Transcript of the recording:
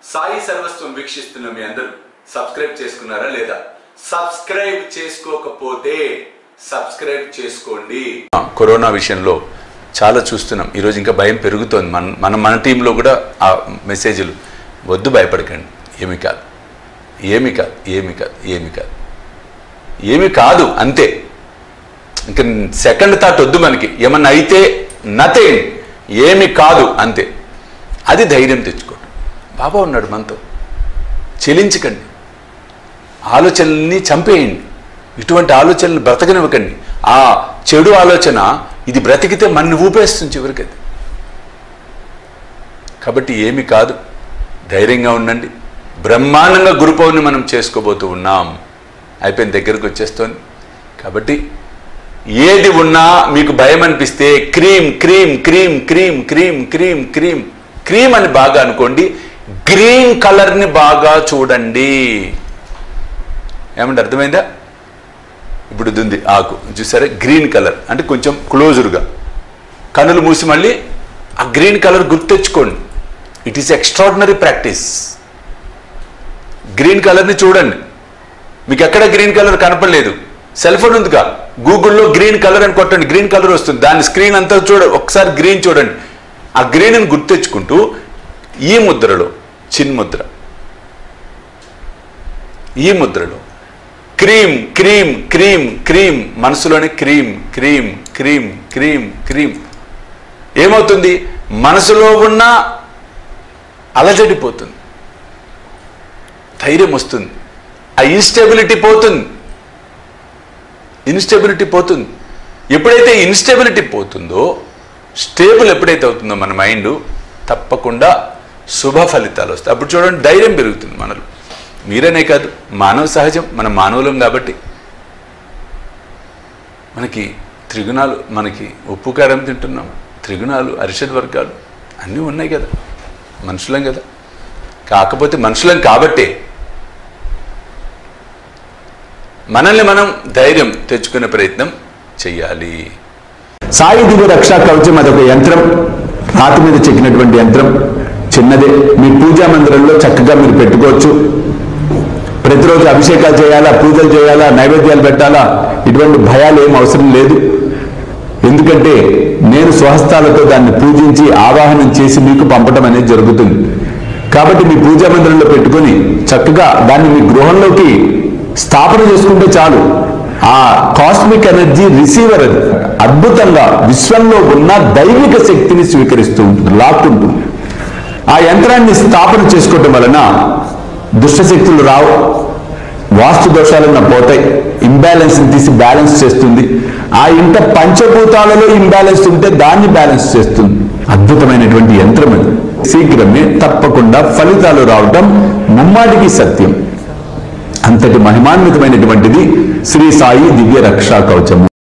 సాయి సర్వస్వం వీక్షిస్తున్న మీ అందరూ సబ్స్క్రైబ్ చేసుకున్నారా లేదా సబ్స్క్రైబ్ చేసుకోకపోతే సబ్స్క్రైబ్ చేసుకోండి కరోనా విషయంలో చాలా చూస్తున్నాం ఈరోజు ఇంకా భయం పెరుగుతోంది మన మన మన టీంలో కూడా ఆ మెసేజ్లు వద్దు భయపడకండి ఏమి కాదు ఏమి కాదు ఏమి కాదు ఏమి కాదు ఏమి కాదు అంతే ఇంకా సెకండ్ థాట్ వద్దు మనకి ఏమన్నా అయితే నథింగ్ ఏమి కాదు అంతే అది ధైర్యం తెచ్చుకోండి బాబా ఉన్నాడు మనతో చెలించకండి ఆలోచనల్ని చంపేయండి ఇటువంటి ఆలోచనలు బ్రతకనివ్వకండి ఆ చెడు ఆలోచన ఇది బ్రతికితే మన ఊపేస్తుంది చివరికి అది కాబట్టి ఏమి కాదు ధైర్యంగా ఉండండి బ్రహ్మాండంగా గురు పౌర్ణమి మనం చేసుకోబోతూ ఉన్నాం అయిపోయిన దగ్గరకు వచ్చేస్తోంది కాబట్టి ఏది ఉన్నా మీకు భయం అనిపిస్తే క్రీమ్ క్రీమ్ క్రీమ్ క్రీమ్ క్రీమ్ క్రీమ్ క్రీమ్ క్రీమ్ అని బాగా అనుకోండి గ్రీన్ కలర్ని బాగా చూడండి ఏమంటే అర్థమైందా ఇప్పుడు ఇది ఉంది ఆకు చూసారా గ్రీన్ కలర్ అంటే కొంచెం క్లోజుర్గా కన్నులు మూసి మళ్ళీ ఆ గ్రీన్ కలర్ గుర్తెచ్చుకోండి it is extraordinary practice green కలర్ని చూడండి మీకు ఎక్కడ గ్రీన్ కలర్ కనపడలేదు సెల్ ఫోన్ ఉందిగా గూగుల్లో గ్రీన్ కలర్ అని కొట్టండి గ్రీన్ కలర్ వస్తుంది దాని స్క్రీన్ అంతా చూడ ఒకసారి గ్రీన్ చూడండి ఆ గ్రీన్ గుర్తెచ్చుకుంటూ ఈ ముద్రలో చిన్ ముద్ర ఈ ముద్రలో క్రీమ్ క్రీమ్ క్రీమ్ క్రీమ్ మనసులోనే క్రీమ్ క్రీమ్ క్రీమ్ క్రీమ్ క్రీమ్ ఏమవుతుంది మనసులో ఉన్న అలజడిపోతుంది ధైర్యం వస్తుంది ఆ ఇన్స్టెబిలిటీ పోతుంది ఇన్స్టెబిలిటీ పోతుంది ఎప్పుడైతే ఇన్స్టెబిలిటీ పోతుందో స్టేబుల్ ఎప్పుడైతే అవుతుందో మన మైండ్ తప్పకుండా శుభ ఫలితాలు వస్తాయి అప్పుడు చూడండి ధైర్యం పెరుగుతుంది మనలో మీరనే కాదు మానవ సహజం మన మానవులం కాబట్టి మనకి త్రిగుణాలు మనకి ఉప్పు కారం తింటున్నాం త్రిగుణాలు అరిషడ్ వర్గాలు అన్నీ ఉన్నాయి కదా మనుషులం కదా కాకపోతే మనుషులం కాబట్టే మనల్ని మనం ధైర్యం తెచ్చుకునే ప్రయత్నం చెయ్యాలి సాయి దివ్య రక్షా కవచం అదొక యంత్రం రాతి మీద చెక్కినటువంటి యంత్రం చిన్నదే మీ పూజా మందిరంలో చక్కగా మీరు పెట్టుకోవచ్చు ప్రతిరోజు అభిషేకాలు చేయాలా పూజలు చేయాలా నైవేద్యాలు పెట్టాలా ఇటువంటి భయాలు ఏం అవసరం లేదు ఎందుకంటే నేను స్వహస్తాలతో దాన్ని పూజించి ఆవాహనం చేసి మీకు పంపడం అనేది జరుగుతుంది కాబట్టి మీ పూజా మందిరంలో పెట్టుకొని చక్కగా దాన్ని మీ గృహంలోకి స్థాపన చేసుకుంటే చాలు ఆ కాస్మిక్ ఎనర్జీ రిసీవర్ అది అద్భుతంగా విశ్వంలో ఉన్న దైవిక శక్తిని స్వీకరిస్తూ ఉంటుంది లాక్కుంటుంది ఆ యంత్రాన్ని స్థాపన చేసుకోవటం వలన దుష్టశక్తులు రావు వాస్తు దోషాలన్న పోతాయి ఇంబ్యాలెన్స్ తీసి బ్యాలెన్స్ చేస్తుంది ఆ ఇంట పంచభూతాలలో ఇంబ్యాలెన్స్ ఉంటే దాన్ని బ్యాలెన్స్ చేస్తుంది అద్భుతమైనటువంటి యంత్రం అది శీఘ్రమే తప్పకుండా ఫలితాలు రావటం ముమ్మాటికి సత్యం అంతటి మహిమాన్వితమైనటువంటిది శ్రీ సాయి దివ్య రక్షా కవచము